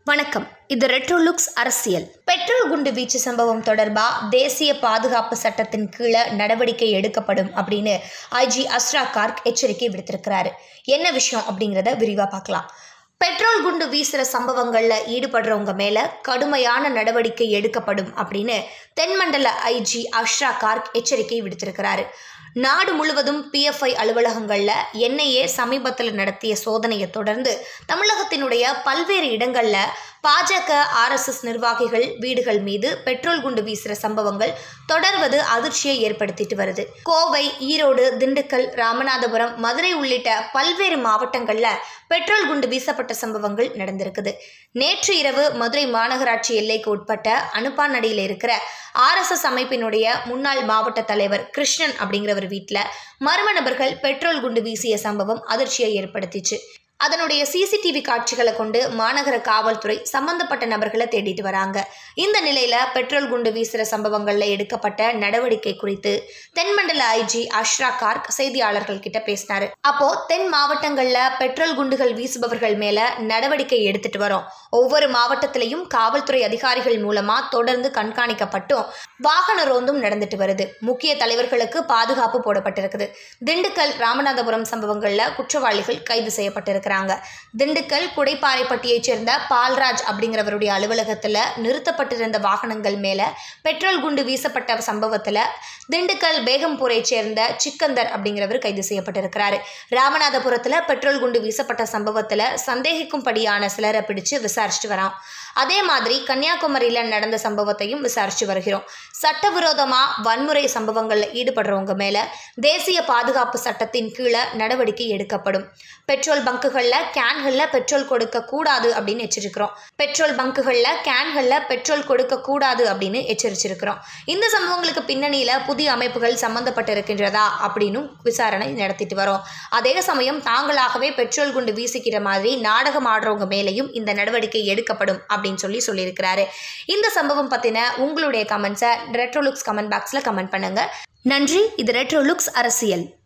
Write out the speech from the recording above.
வணக்கம் இது retro looks அரசியல் பெட்ரோல் குண்டு வீச்சு சம்பவம் தொடர்பா தேசிய பாதுகாப்பு சட்டத்தின் கீழே நடவடிக்கை எடுக்கப்படும் அப்படின்னு ஐஜி அஸ்ரா கார்க் எச்சரிக்கை விடுத்திருக்கிறாரு என்ன விஷயம் அப்படிங்கிறத விரிவாக பார்க்கலாம் பெட்ரோல் குண்டு வீசுகிற சம்பவங்களில் ஈடுபடுறவங்க மேலே கடுமையான நடவடிக்கை எடுக்கப்படும் அப்படின்னு தென்மண்டல ஐஜி அஷ்ரா கார்க் எச்சரிக்கை விடுத்திருக்கிறாரு நாடு முழுவதும் பிஎஃப்ஐ அலுவலகங்களில் என்ஐஏ சமீபத்தில் நடத்திய சோதனையை தொடர்ந்து தமிழகத்தினுடைய பல்வேறு இடங்களில் பாஜக ஆர்எஸ்எஸ் நிர்வாகிகள் வீடுகள் மீது பெட்ரோல் குண்டு வீசுகிற சம்பவங்கள் தொடர்வது அதிர்ச்சியை ஏற்படுத்திட்டு வருது கோவை ஈரோடு திண்டுக்கல் ராமநாதபுரம் மதுரை உள்ளிட்ட பல்வேறு மாவட்டங்களில் பெட்ரோல் குண்டு வீசப்பட்ட சம்பவங்கள் நடந்திருக்குது நேற்று இரவு மதுரை மாநகராட்சி எல்லைக்கு உட்பட்ட அனுப்பானடியில் இருக்கிற ஆர்எஸ்எஸ் அமைப்பினுடைய முன்னாள் மாவட்ட தலைவர் கிருஷ்ணன் அப்படிங்கிறவர் வீட்டில் மர்ம நபர்கள் பெட்ரோல் குண்டு வீசிய சம்பவம் அதிர்ச்சியை ஏற்படுத்திச்சு அதனுடைய சிசிடிவி காட்சிகளை கொண்டு மாநகர காவல்துறை சம்பந்தப்பட்ட நபர்களை தேடிட்டு வராங்க இந்த நிலையில பெட்ரோல் குண்டு வீசுகிற சம்பவங்களில் எடுக்கப்பட்ட நடவடிக்கை குறித்து தென்மண்டல ஐஜி அஷ்ரா கார்க் செய்தியாளர்கள் கிட்ட பேசினாரு அப்போ தென் மாவட்டங்கள்ல பெட்ரோல் குண்டுகள் வீசுபவர்கள் மேல நடவடிக்கை எடுத்துட்டு வரோம் ஒவ்வொரு மாவட்டத்திலையும் காவல்துறை அதிகாரிகள் மூலமா தொடர்ந்து கண்காணிக்கப்பட்டும் வாகன ரோந்தும் நடந்துட்டு வருது முக்கிய தலைவர்களுக்கு பாதுகாப்பு போடப்பட்டிருக்குது திண்டுக்கல் ராமநாதபுரம் சம்பவங்கள்ல குற்றவாளிகள் கைது செய்யப்பட்டிருக்கிறாங்க திண்டுக்கல் குடைப்பாறைப்பட்டியைச் சேர்ந்த பால்ராஜ் அப்படிங்கிறவருடைய அலுவலகத்தில் நிறுத்தப்பட்டிருந்த வாகனங்கள் மேலே பெட்ரோல் குண்டு வீசப்பட்ட சம்பவத்தில் திண்டுக்கல் பேகம்பூரைச் சேர்ந்த சிக்கந்தர் அப்படிங்கிறவர் கைது செய்யப்பட்டிருக்கிறாரு ராமநாதபுரத்தில் பெட்ரோல் குண்டு வீசப்பட்ட சம்பவத்தில் சந்தேகிக்கும்படியான சிலரை பிடிச்சு விசாரிச்சுட்டு வரோம் அதே மாதிரி கன்னியாகுமரியில் நடந்த சம்பவத்தையும் விசாரிச்சு வருகிறோம் சட்டவிரோதமாக வன்முறை சம்பவங்களில் ஈடுபடுறவங்க மேலே தேசிய பாதுகாப்பு சட்டத்தின் கீழே நடவடிக்கை எடுக்கப்படும் பெட்ரோல் பங்குகளில் கேன்களில் பெட்ரோல் கொடுக்க கூடாது அப்படின்னு எச்சரிக்கிறோம் பெட்ரோல் பங்குகளில் கேன்களில் பெட்ரோல் கொடுக்க கூடாது அப்படின்னு எச்சரிச்சிருக்கிறோம் இந்த சம்பவங்களுக்கு பின்னணியில் புதிய அமைப்புகள் சம்பந்தப்பட்டிருக்கின்றதா அப்படின்னு விசாரணை நடத்திட்டு வரோம் அதே சமயம் தாங்களாகவே பெட்ரோல் குண்டு வீசிக்கிற மாதிரி நாடகம் ஆடுறவங்க மேலேயும் இந்த நடவடிக்கை எடுக்கப்படும் அப்படின்னு சொல்லி சொல்லியிருக்கிறாரு இந்த சம்பவம் பற்றின உங்களுடைய கமெண்ட்ஸை ரெட்ரோலுக்ஸ் கமெண்ட் பாக்ஸில் கமெண்ட் பண்ணுங்க நன்றி இது ரெட்ரோலுக்ஸ் அரசியல்